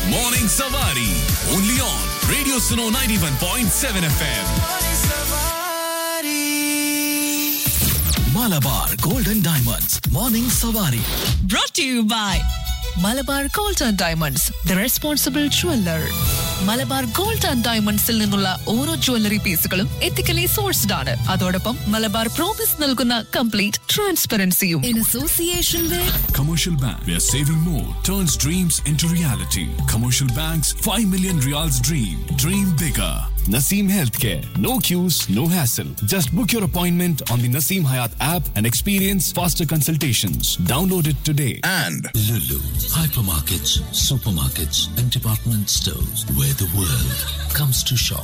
Morning Savari. Only on Radio Suno 91.7 FM. Malabar Golden Diamonds. Morning Savari. brought to you by Malabar Gold and Diamonds the responsible jeweller Malabar Gold and ഡയമണ്ട്സിൽ നിന്നുള്ള ഓരോ jewellery പീസുകളും ethically sourced ആണ് അതോടൊപ്പം Malabar promise നൽകുന്ന complete ട്രാൻസ്പെറൻസിയും in association with Commercial Bank, where saving more turns dreams into reality. Commercial Bank's 5 million reals dream. Dream bigger. Naseem Healthcare. No queues, no hassle. Just book your appointment on the Naseem Hayat app and experience faster consultations. Download it today. and Lulu, hypermarkets, supermarkets, and department stores where the world comes to shop.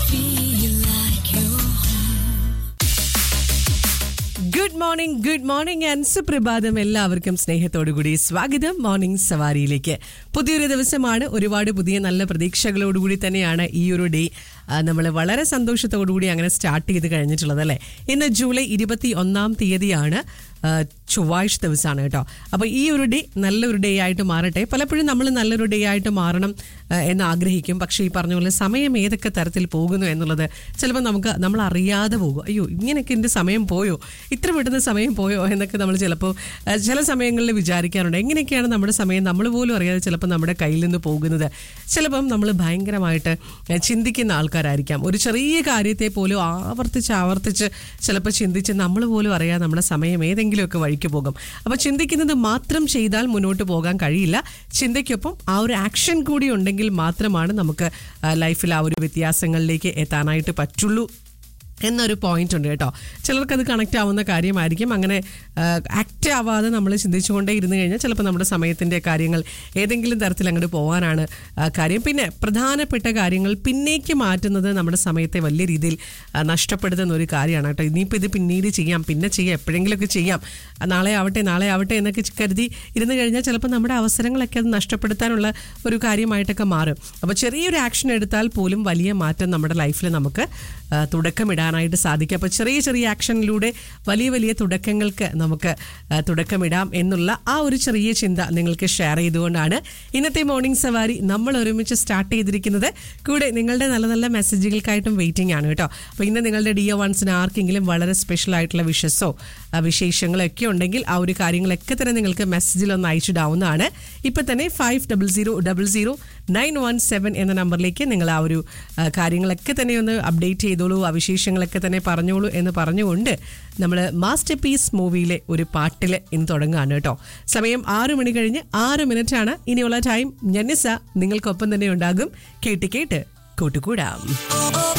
Good morning good morning and സുപ്രഭാതം എല്ലാവർക്കും സ്നേഹത്തോടുകൂടി സ്വാഗതം morning സവാരിയിലേക്ക് പുതിയൊരു ദിവസമാണ് ഒരുപാട് പുതിയ നല്ല പ്രതീക്ഷകളോടുകൂടി തന്നെയാണ് ഈ ഒരു ഡേ നമ്മൾ വളരെ സന്തോഷത്തോടുകൂടി അങ്ങനെ സ്റ്റാർട്ട് ചെയ്ത് കഴിഞ്ഞിട്ടുള്ളത് അല്ലേ ഇന്ന് ജൂലൈ ഇരുപത്തി ഒന്നാം തീയതിയാണ് ആ, ചൊവ്വാഴ്ച ദിവസമാണ് കേട്ടോ അപ്പോൾ ഈ ഒരു ഡേ നല്ലൊരു ഡേ ആയിട്ട് മാറട്ടെ പലപ്പോഴും നമ്മൾ നല്ലൊരു ഡേ ആയിട്ട് മാറണം ആ, എന്ന് ആഗ്രഹിക്കും പക്ഷേ ഈ പറഞ്ഞ പോലെ സമയം ഏതൊക്കെ തരത്തിൽ പോകുന്നു എന്നുള്ളത് ചിലപ്പോൾ നമുക്ക് നമ്മൾ അറിയാതെ പോകും അയ്യോ ഇങ്ങനെയൊക്കെ എൻ്റെ സമയം പോയോ ഇത്ര പെട്ടെന്ന് സമയം പോയോ എന്നൊക്കെ നമ്മൾ ചിലപ്പോൾ ആ, ചില സമയങ്ങളിൽ വിചാരിക്കാറുണ്ട് എങ്ങനെയൊക്കെയാണ് നമ്മുടെ സമയം നമ്മൾ പോലും അറിയാതെ ചിലപ്പോൾ നമ്മുടെ കയ്യിൽ നിന്ന് പോകുന്നത് ചിലപ്പം നമ്മൾ ഭയങ്കരമായിട്ട് ആ, ചിന്തിക്കുന്ന ആൾക്കാരായിരിക്കാം ഒരു ചെറിയ കാര്യത്തെ പോലും ആവർത്തിച്ച് ആവർത്തിച്ച് ചിലപ്പോൾ ചിന്തിച്ച് നമ്മൾ പോലും അറിയാതെ നമ്മുടെ സമയം ഏതെങ്കിലുമൊക്കെ വഴിക്ക് പോകും അപ്പോൾ ചിന്തിക്കുന്നത് മാത്രം ചെയ്താൽ മുന്നോട്ട് പോകാൻ കഴിയില്ല ചിന്തയ്ക്കൊപ്പം ആ ഒരു ആക്ഷൻ കൂടി ഉണ്ടെങ്കിൽ മാത്രമാണ് നമുക്ക് ലൈഫിൽ ആ ഒരു വ്യത്യാസങ്ങളിലേക്ക് എത്താനായിട്ട് പറ്റുള്ളൂ എന്നൊരു പോയിന്റ് ഉണ്ട് കേട്ടോ ചിലർക്കത് കണക്റ്റ് ആവുന്ന കാര്യമായിരിക്കും അങ്ങനെ ആക്റ്റ് ആവാതെ നമ്മൾ ചിന്തിച്ചുകൊണ്ടേ ഇരുന്ന് കഴിഞ്ഞാൽ ചിലപ്പോൾ നമ്മുടെ സമയത്തിൻ്റെ കാര്യങ്ങൾ ഏതെങ്കിലും തരത്തിൽ അങ്ങോട്ട് പോകാനാണ് ആ, കാര്യം പിന്നെ പ്രധാനപ്പെട്ട കാര്യങ്ങൾ പിന്നേക്ക് മാറ്റുന്നത് നമ്മുടെ സമയത്തെ വലിയ രീതിയിൽ ആ, നഷ്ടപ്പെടുത്തുന്ന ഒരു കാര്യമാണ് കേട്ടോ ഇനിയിപ്പോൾ ഇത് പിന്നീട് ചെയ്യാം പിന്നെ ചെയ്യാം എപ്പോഴെങ്കിലുമൊക്കെ ചെയ്യാം ആ, നാളെ ആവട്ടെ നാളെ ആവട്ടെ എന്നൊക്കെ കരുതി ഇരുന്ന് കഴിഞ്ഞാൽ ചിലപ്പോൾ നമ്മുടെ അവസരങ്ങളൊക്കെ അത് നഷ്ടപ്പെടുത്താനുള്ള ഒരു കാര്യമായിട്ടൊക്കെ മാറും അപ്പോൾ ചെറിയൊരു ആക്ഷൻ എടുത്താൽ പോലും വലിയ മാറ്റം നമ്മുടെ ലൈഫിൽ നമുക്ക് ആ, തുടക്കമിടാനായിട്ട് സാധിക്കും അപ്പോൾ ചെറിയ ചെറിയ ആക്ഷനിലൂടെ വലിയ വലിയ തുടക്കങ്ങൾക്ക് നമുക്ക് ആ, തുടക്കമിടാം എന്നുള്ള ആ ഒരു ചെറിയ ചിന്ത നിങ്ങൾക്ക് ഷെയർ ചെയ്തുകൊണ്ടാണ് ഇന്നത്തെ മോർണിംഗ് സവാരി നമ്മൾ ഒരുമിച്ച് സ്റ്റാർട്ട് ചെയ്തിരിക്കുന്നത് കൂടെ നിങ്ങളുടെ നല്ല നല്ല മെസ്സേജുകൾക്കായിട്ടും വെയിറ്റിംഗ് ആണ് കേട്ടോ അപ്പോൾ ഇന്ന് നിങ്ങളുടെ ഡി ഒ വൺസിന് ആർക്കെങ്കിലും വളരെ സ്പെഷ്യൽ ആയിട്ടുള്ള വിഷസോ ആ, വിശേഷങ്ങളോ ഒക്കെ ഉണ്ടെങ്കിൽ ആ ഒരു കാര്യങ്ങളൊക്കെ തന്നെ നിങ്ങൾക്ക് മെസ്സേജിൽ ഒന്ന് അയച്ചിടാവുന്നതാണ് ഇപ്പൊ തന്നെ five double zero double zero nine one seven എന്ന നമ്പറിലേക്ക് നിങ്ങൾ ആ ഒരു ആ, കാര്യങ്ങളൊക്കെ തന്നെ ഒന്ന് അപ്ഡേറ്റ് ചെയ്തോളൂ ആ വിശേഷങ്ങളൊക്കെ തന്നെ പറഞ്ഞോളൂ എന്ന് പറഞ്ഞുകൊണ്ട് നമ്മൾ മാസ്റ്റർ പീസ് മൂവിയിലെ ഒരു പാട്ടിൽ ഇന്ന് തുടങ്ങുകയാണ് കേട്ടോ സമയം ആറ് മണി കഴിഞ്ഞ് ആറ് മിനിറ്റ് ആണ് ഇനിയുള്ള ടൈം ഞന്നിസ നിങ്ങൾക്കൊപ്പം തന്നെ ഉണ്ടാകും കേട്ട് കേട്ട് കൂട്ടുകൂടാം